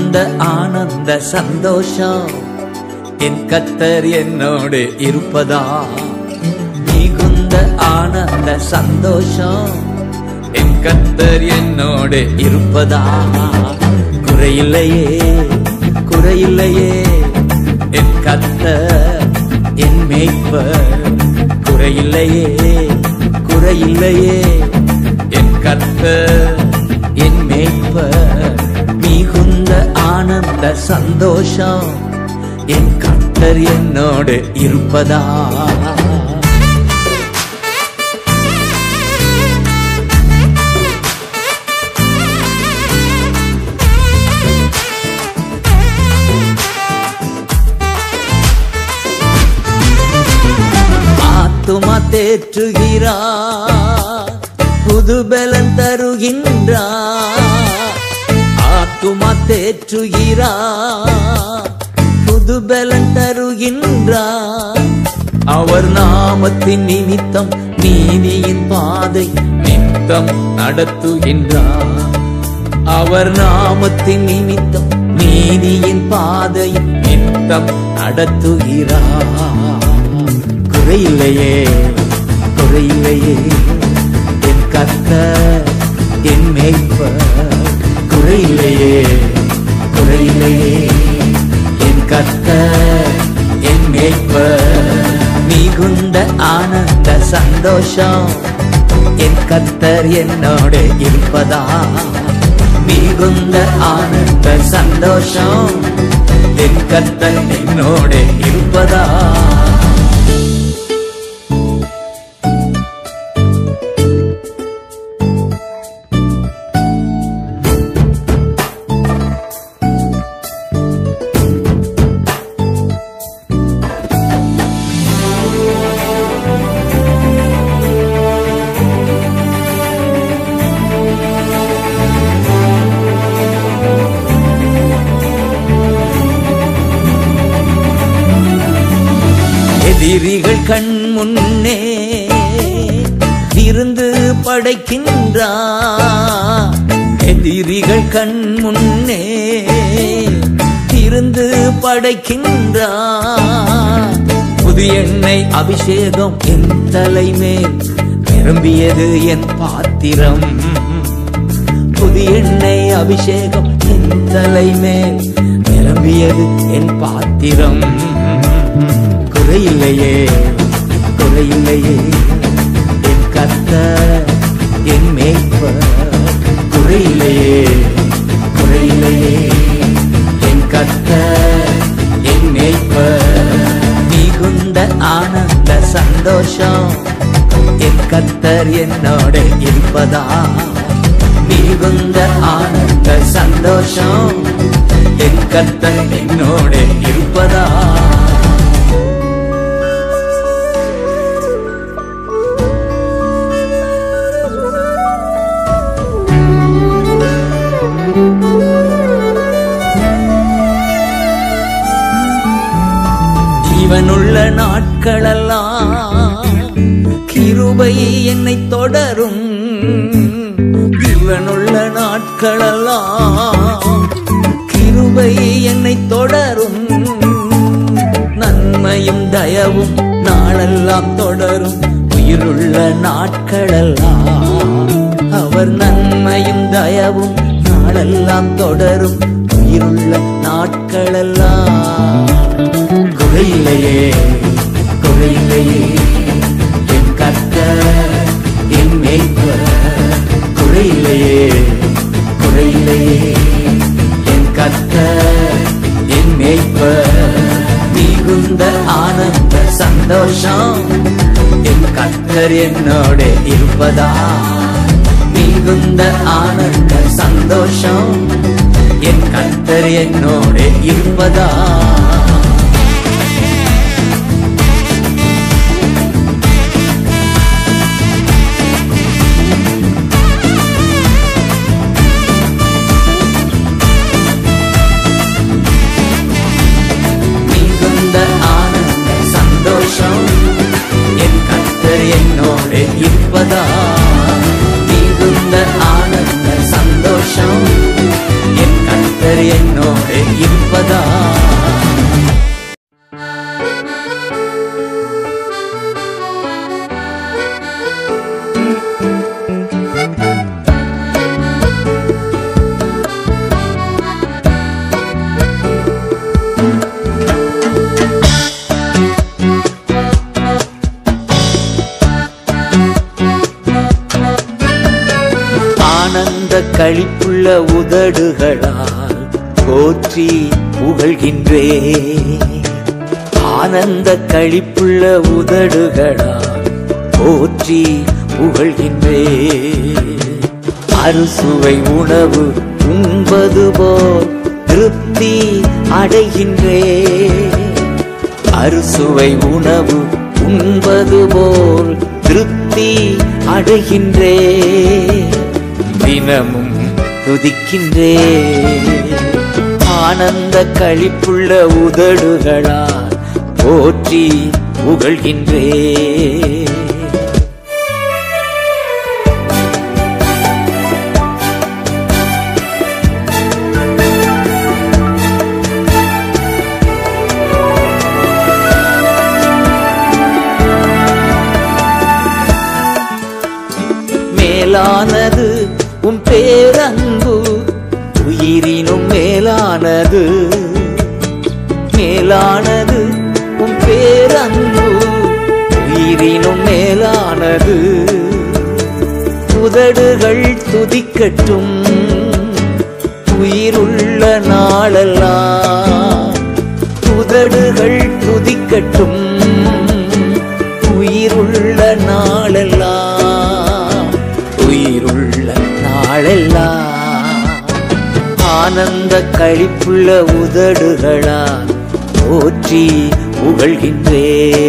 மிகுந்த ஆனந்த சந்தோஷம் என் கத்தர் என்னோடு இருப்பதா மிகுந்த ஆனந்த சந்தோஷம் என் கத்தர் என்னோடு இருப்பதா குறையில்லையே குறையில்லையே என் கத்தர் என் மேய்ப்பர் குறையில்லையே குறையில்லையே என் கத்தர் என் மேய்ப்பர் மிகுந்த ஆனந்த சந்தோஷம் என் கத்தர் என்னோடு இருப்பதா ஆத்துமா தேற்றுகிறார் புது பலன் தருகின்றார் ஆத்துமா தேற்றுகிறார் புது பலன் தருகின்றார் அவர் நாமத்தின் நிமித்தம் நீதியின் பாதை நித்தம் நடத்துகின்றார் அவர் நாமத்தின் நிமித்தம் நீதியின் பாதை நித்தம் நடத்துகிறார் குறையில்லையே குறையில்லையே என் கர்த்தர் என் மேய்ப்பர் குறையில்லையே குறையில்லையே என் கர்த்தர் என் மேய்ப்பர் மிகுந்த ஆனந்த சந்தோஷம் என் கர்த்தர் என்னோடு இருப்பதா மிகுந்த ஆனந்த சந்தோஷம் என் கர்த்தர் என்னோடு இருப்பதா எதிரிகள் கண் முன்னே விருந்து படைக்கின்றார் எதிரிகள் கண் முன்னே விருந்து படைக்கின்றார் புது எண்ணெய் அபிஷேகம் என் தலைமேல் நிரம்பியது என் பாத்திரம் புது எண்ணெய் அபிஷேகம் என் தலைமேல் நிரம்பியது என் பாத்திரம் குறையில்லையே குறையில்லையே என் கர்த்தர் என் மேய்ப்பர் குறையில்லையே குறையில்லையே என் கர்த்தர் என் மேய்ப்பர் மிகுந்த ஆனந்த சந்தோஷம் என் கர்த்தர் என்னோட இருப்பதா மிகுந்த ஆனந்த சந்தோஷம் என் கர்த்தர் என்னோட இருப்பதா ஜீவனுள்ள நாட்களெல்லாம் கிருபை என்னை தொடரும் ஜீவனுள்ள நாட்களெல்லாம் கிருபை என்னை தொடரும் நன்மையும் தயவும் நாளெல்லாம் தொடரும் உயிருள்ள நாட்களெல்லாம் அவர் நன்மையும் தயவும் நாளெல்லாம் தொடரும் உயிருள்ள நாட்களெல்லாம் குறையில்லையே குறையில்லையே என் கர்த்தர் என் மேய்ப்பர் குறையில்லையே குறையில்லையே என் கர்த்தர் என் மேய்ப்பர் மிகுந்த ஆனந்த சந்தோஷம் என் கர்த்தர் என்னோட இருப்பதா மிகுந்த ஆனந்த சந்தோஷம் என் கர்த்தர் என்னோட இருப்பதா மிகுந்த ஆனந்த சந்தோஷம் என் கர்த்தர் என்னோட இருப்பதா மிகுந்த ஆனந்த சந்தோஷம் என் கர்த்தர் என்னோட களிப்புள்ள உதடுகளால் போற்றி புகழ்கின்றே ஆனந்த களிப்புள்ள உதடுகளால் போற்றி புகழ்கின்றே அறுசுவை உணவு உண்பது போல் திருப்தி அடைகின்றே அறுசுவை உணவு உண்பது போல் திருப்தி அடைகின்றே தினமும் துதிக்கின்றே ஆனந்த களிப்புள்ள உதடுகளால் போற்றி புகழ்கின்றே மேலானது உம் பேரன்பு உயிரினும் மேலானது மேலானது உம் பேரன்பு உயிரினும் மேலானது உதடுகள் துதிக்கட்டும் உயிருள்ள நாளெல்லாம் உதடுகள் துதிக்கட்டும் உயிருள்ள நாளெல்லாம் உயிருள்ள நாளெல்லாம் ஆனந்த களிப்புள்ள உதடுகளால் போற்றி புகழ்கின்றே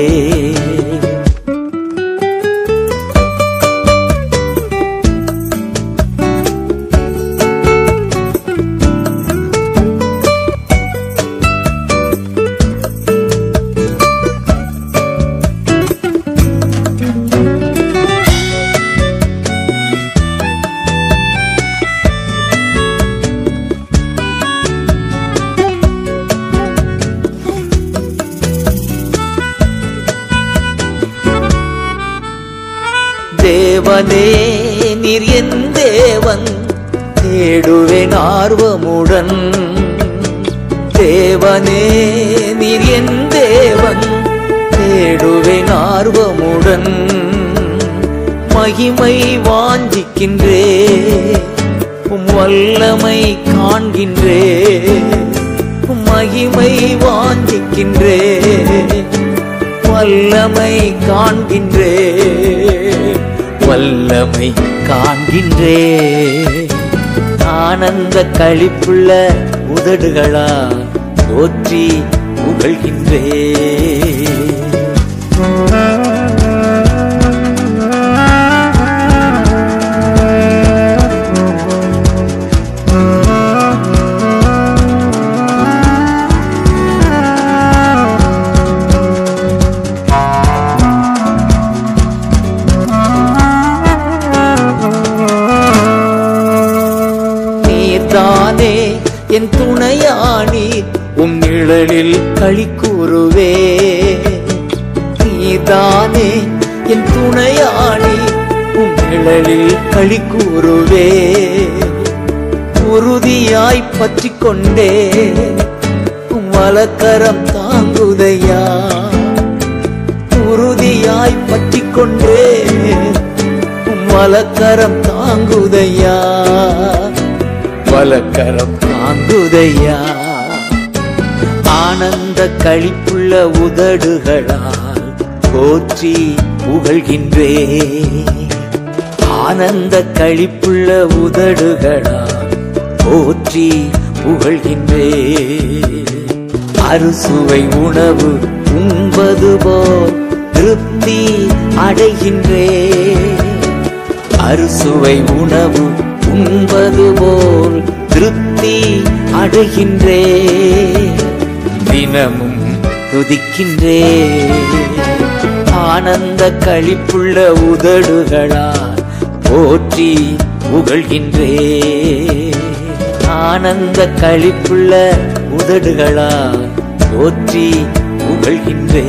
தேவனே நீர் என் தேவன் தேடுவேன் ஆர்வமுடன் தேவனே நீர் என் தேவன் தேடுவேன் ஆர்வமுடன் மகிமை வாஞ்சிக்கின்றே உம் வல்லமை காண்கின்றே உம் மகிமை வாஞ்சிக்கின்றே வல்லமை காண்கின்றே வல்லமை காண்கின்றே ஆனந்த களிப்புள்ள உதடுகளா போற்றி புகழ்கின்றே நீர்தானே என் துணையானி உம் நிழலில் களி கூறுவே நீதானே என் துணையானி உம் நிழலில் களி கூறுவே உறுதியாய் பற்றிக் கொண்டே உம் வலக்கரம் தாங்குதையா உறுதியாய் பற்றிக் கொண்டே உம் வலக்கரம் தாங்குதையா வலக்கரம் தாங்குதையா ஆனந்த களிப்புள்ள உதடுகளால் போற்றி புகழ்கின்றே ஆனந்த களிப்புள்ள உதடுகளால் போற்றி புகழ்கின்றே அறுசுவை உணவு உண்பது போல் திருப்தி அடைகின்றே அறுசுவை உணவு உண்பது போல் திருப்தி அடைகின்றே தினமும் துதிக்கின்றே ஆனந்த களிப்புள்ள உதடுகளால் போற்றி புகழ்கின்றே ஆனந்த களிப்புள்ள உதடுகளால் போற்றி புகழ்கின்றே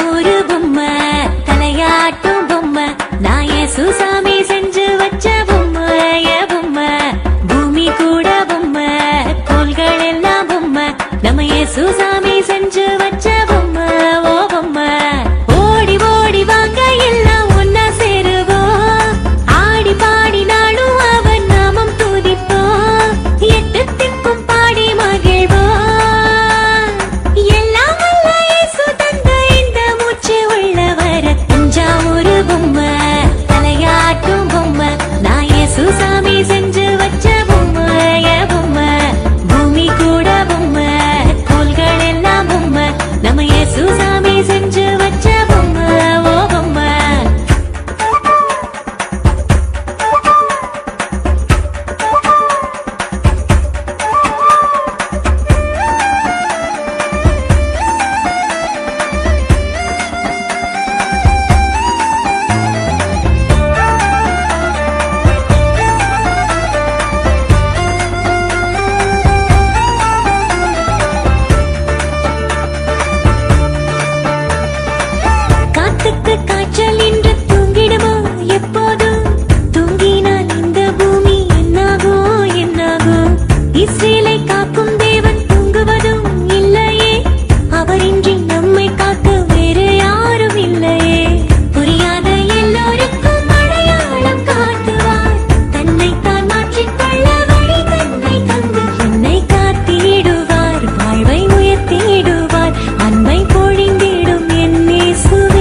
ஒரு பொம்மை தலையாட்டும் பொம்மை நான் சுசாமி செஞ்சு வச்ச பொம்மை என் பொம்மை பூமி கூட பொம்மை கோள்கள் எல்லாம் பொம்மை நம்ம சுசாமி செஞ்சு வச்ச பொம்மை ஓ பொம்மை ஓடி ஓடி வாங்க எல்லாம் ஒன்னா சேருவோம் ஆடி பாடி நாளும் அவன் நாமம் துதிப்போம் எட்டு திக்கும் பாடி மகிழ்வோம் எல்லாம் வல்ல இயேசு தந்த இந்த மூச்சு உள்ள வர தஞ்சாவூர் பொம்மை தலையாட்டும் பொம்மை நான் இயேசு சாமி செஞ்சு வச்ச பொம்மை என் பொம்மை பூமி கூட பொம்மை கோள்கள் எல்லாம் பொம்மை நம்ம இயேசு சாமி செஞ்சு வச்ச பொம்மை ஓ பொம்மை காத்துக்கு காய்ச்சல் இன்று தூங்கிடுமோ எப்போதும் தூங்கினால் இந்த பூமி என்னாகும் என்னாகும் இஸ்ரேலை காக்கும் தேவன் தூங்குவதும் இல்லையே அவரின்றி நம்மை காக்க வேறு யாரும் இல்லையே புரியாத எல்லோருக்கும் அடையாளம் காட்டுவார் தன்னை தான் மாற்றிக்கொள்ள வழி தன்னை தந்து என்னை காத்திடுவார் வாழ்வை உயர்த்திடுவார் அன்பை பொழிந்திடும் என் இயேசுவே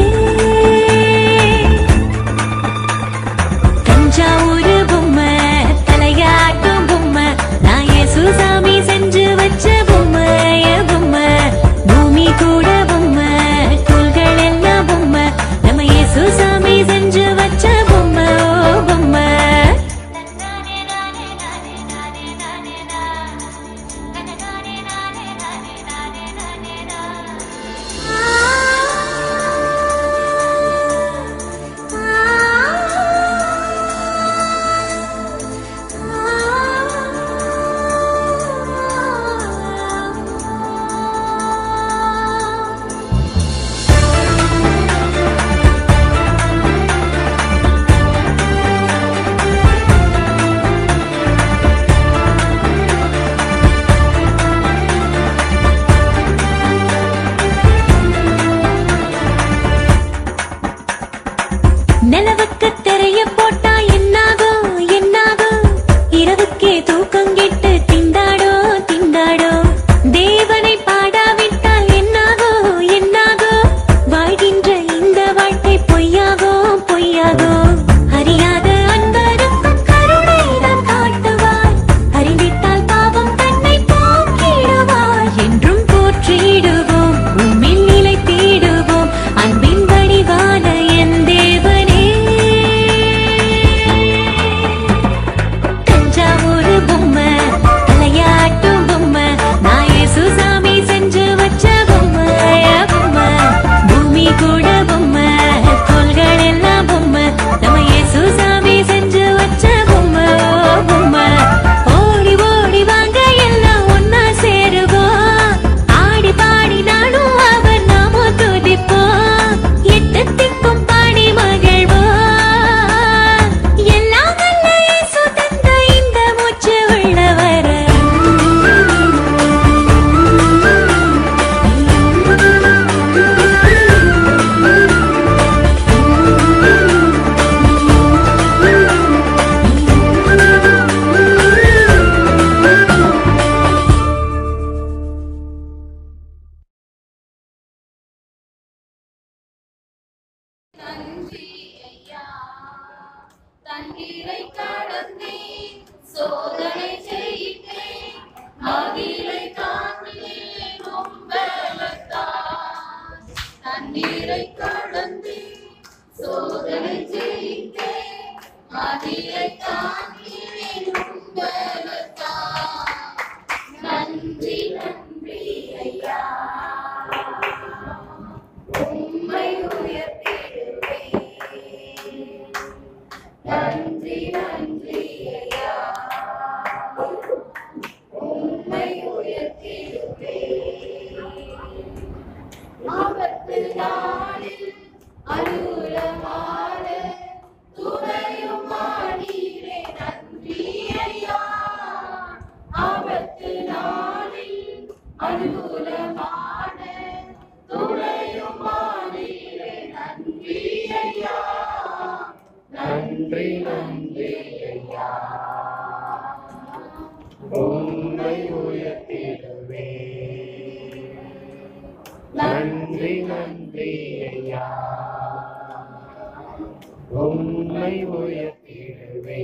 தஞ்சாவூர் பொம்மை தலையாட்டும் பொம்மை நான் இயேசு சாமி செஞ்சு வச்ச பொம்மை என் பொம்மை பூமி கூட பொம்மை கோள்கள் எல்லாம் பொம்மை நம்ம இயேசு சாமி செஞ்சு வச்ச பொம்மை ஓ பொம்மை நிலவுக்கு தெரிய போட்டா என்னாகும் என்னாகும் இரவுக்கே தூக்கம் கெட்டு திண்டாடோ திண்டாடோ தேவனை பாடாவிட்டால் என்னாகோ என்னாகோ வாழ்கின்ற இந்த வாழ்க்கை பொய்யாகோ பொய்யாகோ அறியாத அன்பருக்கும் கருணை தான் காட்டுவார் அறிந்திட்டால் பாவம் தன்னை போக்கிடுவார் என்றும் போற்றிடுவோம் உம்மில் நிலைத்திடுவோம் அன்பின் வடிவான என் தேவனே தஞ்சாவூர் பொம்மை தலையாட்டும் பொம்மை நான் இயேசு சாமி செஞ்சு வச்ச பொம்மை என் பொம்மை பூமி கூட பொம்மை கோள்கள் எல்லாம் பொம்மை நம்ம இயேசு சாமி செஞ்சு வச்ச பொம்மை ஓ பொம்மை ஓடி ஓடி வாங்க எல்லாம் ஒன்னா சேருவோம் ஆடி பாடி நானும் அவர் நாமோ துதிப்போம் எட்டு திக்கும் பாடி மகிழ்வோம் எல்லாம் வல்ல இயேசு தந்த இந்த மூச்சு உள்ள வர நன்றி ஐயா தண்ணீரை கடந்தேன் சோதனை செய்தேன் மதிலை தாண்டினேன் உம்பலத்தான் தண்ணீரை கடந்தேன் சோதனை செய்தேன் மதிலை தாண்டினேன் உம்பலத்தான் நன்றி நன்றி ஐயா உம்மை உயர்த்திடுவேன் நன்றி நன்றி ஐயா உம்மை உயர்த்திடுவேன் ஆபத்து நாளில் அனுகூலமான துணையும் மாடியிலே நன்றி ஐயா ஆபத்து நாளில் அனுகூலமான துணையும் மாடியிலே நன்றி ஐயா நன்றி நன்றி ஐயா உண்மை உயர்த்திடுவே நன்றி நன்றி ஐயா உண்மை உயர்த்திடுவே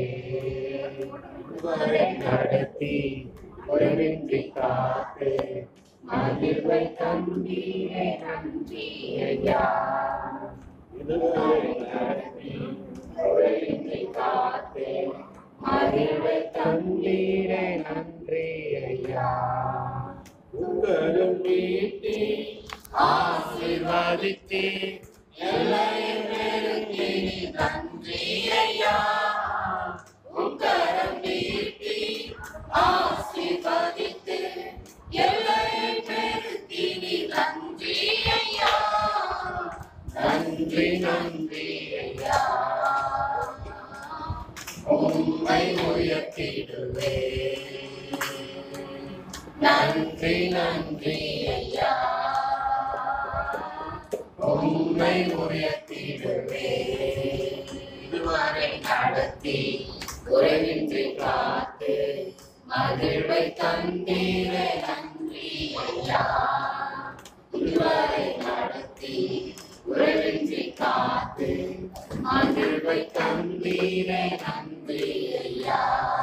வரை நடத்தி ஒருமின்றி காத்து மகிழ்வை தந்தீரே நன்றி ஐயா இதுவரை நடத்தி ஒருமின்றி காத்து மகிழ்வை தந்தீரே நன்றி ஐயா உங்களும் நீட்டி ஆசீர்வதித்தே எல்லையும் நெருங்கி நன்றி ஐயா உங்கரம் நீட்டி ஆசீர்வதித்து எல்லையும் நெருங்கி நன்றி ஐயா நன்றி நன்றி ஐயா உம்மை உயர்த்திடுவே நன்றி நன்றி ஐயா உம்மை உயர்த்திடுவே இதுவரை நடத்தி குறைவின்றி காத்து மகிழ்வை தந்தீரே நன்றி ஐயா இதுவரை நடத்தி குறைவின்றி காத்து மகிழ்வை தந்தீரே நன்றி ஐயா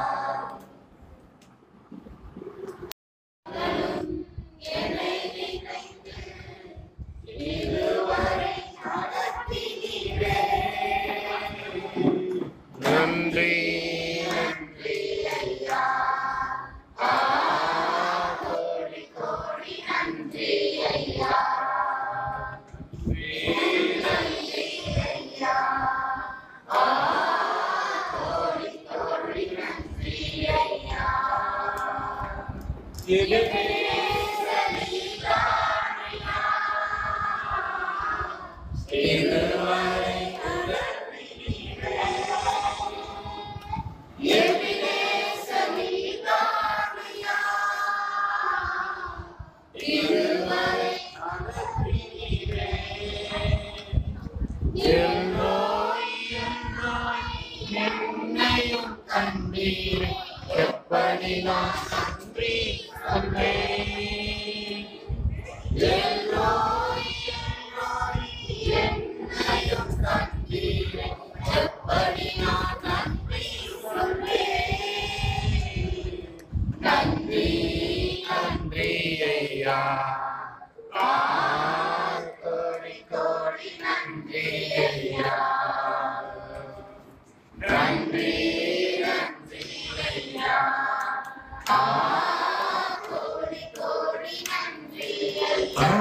நன்றி நன்றி ஐயா ஆ, கோடி கோடி நன்றி ஐயா நன்றி ஐயா ஆ, கோடி கோடி நன்றி ஐயா இதுவரை என்னையும் கண்டீரே எப்படி நான் நன்றி சொல்வேன் எல்லோய் எல்லோய் என்னையும் கண்டீரே எப்படி நான் நன்றி சொல்வேன் நன்றி நன்றி ஐயா ஆ, கோடி கோடி நன்றி ஐயா நன்றி நன்றி ஐயா ஆ, கோடி கோடி நன்றி ஐயா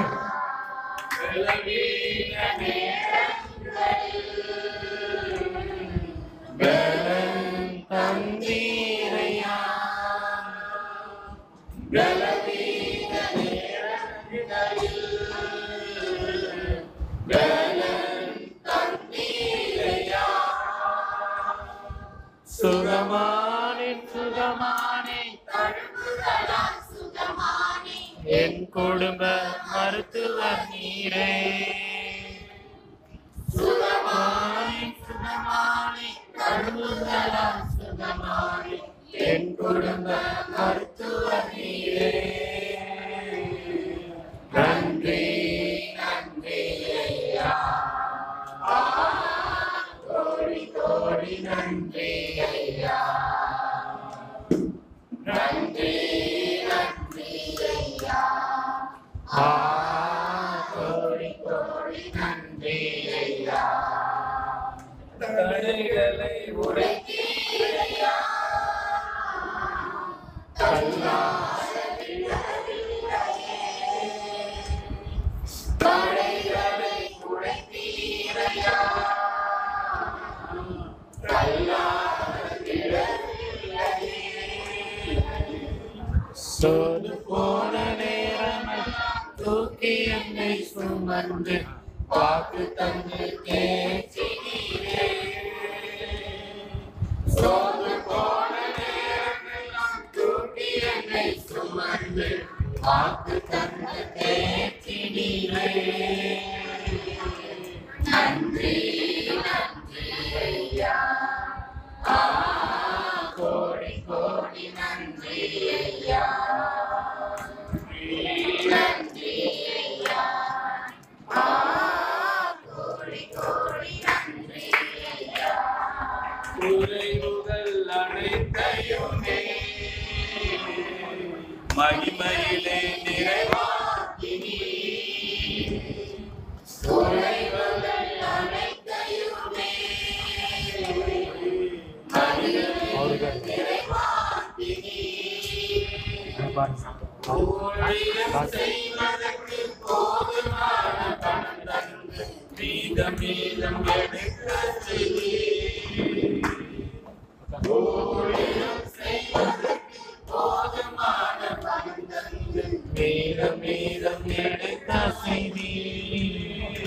பலவீன நேரங்களில் பலன் தந்தீரையா பலவீன நேரங்களில் பலன் தந்தீரையா சுகமானே சுகமானே என் குடும்ப மருத்துவர் நீரே சுகமானே சுகமானே கருவுகளா சுகமானே என் குடும்ப மருத்துவர் நீரே நன்றி நன்றி ஐயா ஆ, கோடி கோடி நன்றி ஐயா நன்றி நன்றி ஐயா ஆ, கோடி கோடி நன்றி ஐயா தடைகளை உரைத்தீரையா தடைகளை உரைத்தீரையா சோது போன நேரம் தூக்கி என்னை சுமந்து வாக்கு தந்து தேற்றினீரே சோர்ந்து போன நேரமெல்லாம் தூக்கி என்னை சுமந்து வாக்கு தந்து தேற்றினீரே நன்றி நன்றி ஐயா ஆ, கோடி கோடி நன்றி ஐயா நன்றி ஐயா ஆ, கோடி கோடி நன்றி ஐயா குறைவுகள் அனைத்தையுமே மகிமையிலே நிறைவாக்கினீ குறைவுகள் அனைத்தையுமே ஊழியம் செய்வதற்கு போதுமான பணம் தந்து மீதம் மீதம் எடுக்க செய்தீர். ஊழியம் செய்வதற்கு போதுமான பணம் தந்து மீதம் மீதம் எடுக்க செய்தீர்.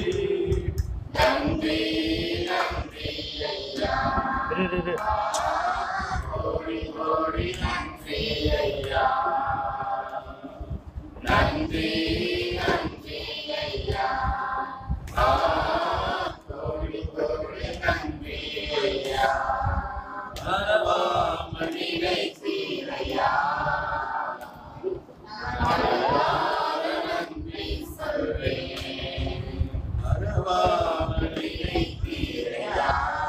நன்றி நன்றி ஐயா கோடி கோடி நன்றி ஐயா நன்றி நன்றி ஐயா ஆ, கோடி கோடி நன்றி ஐயா மறவாமல் நினைத்தீரையா நன்றி சொல்வேன் மறவாமல் நினைத்தீரையா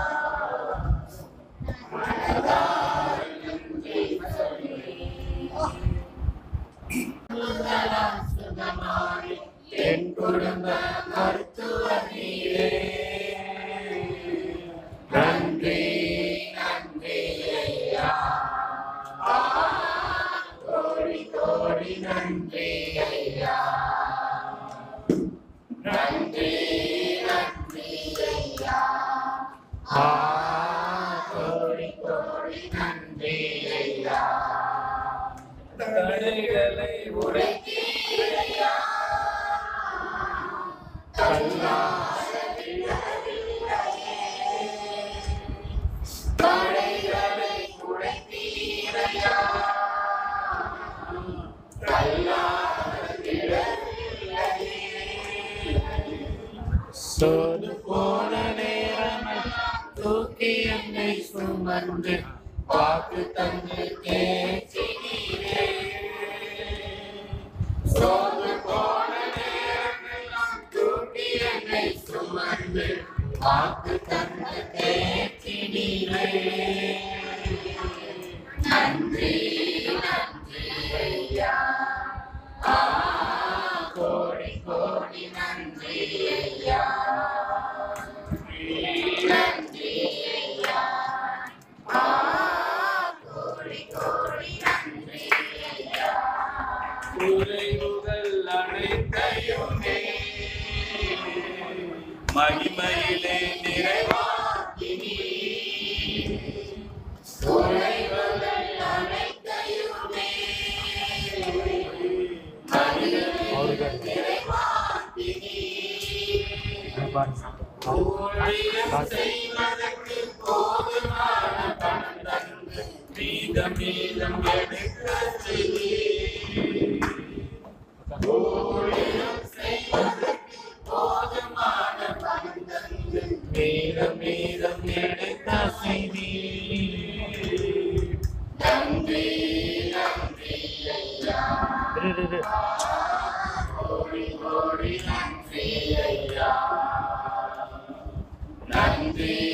நன்றி சொல்வேன் சுகமாய் என் குடும்ப மருத்துவர் நீரே நன்றி நன்றி ஐயா ஆ, கோடி கோடி நன்றி ஐயா நன்றி நன்றி ஐயா ஆ, கோடி கோடி நன்றி ஐயா தடைகளை உடைத்து உரைத்தீரையா தடைகளை உடைத்தீரையா சோது போன நேரமெல்லாம் தூக்கி என்னை சுமந்து வாக்கு தந்து தேற்றினீரே சோது போன நேரமெல்லாம் தூக்கி என்னை சுமந்து வாக்கு தந்து தேற்றினீரே நன்றி நன்றி ஐயா ஆ, கோடி கோடி நன்றி ஐயா நன்றி ஐயா ஆ, கோடி கோடி நன்றி ஐயா குறைவுகள் அனைத்தையுமே மகிமையிலே நிறைவாக்கினீ குறைவுகள் அனைத்தையுமே ஊழியம் செய்வதற்கு போதுமான பணம் தந்து மீதம் மீதம் எடுக்க செய்தீர். ஊழியம் செய்வதற்கு போதுமான பணம் தந்து மீதம் மீதம் எடுக்க செய்தீர். நன்றி நன்றி ஐயா கோடி கோடி நன்றி ஐயா நன்றி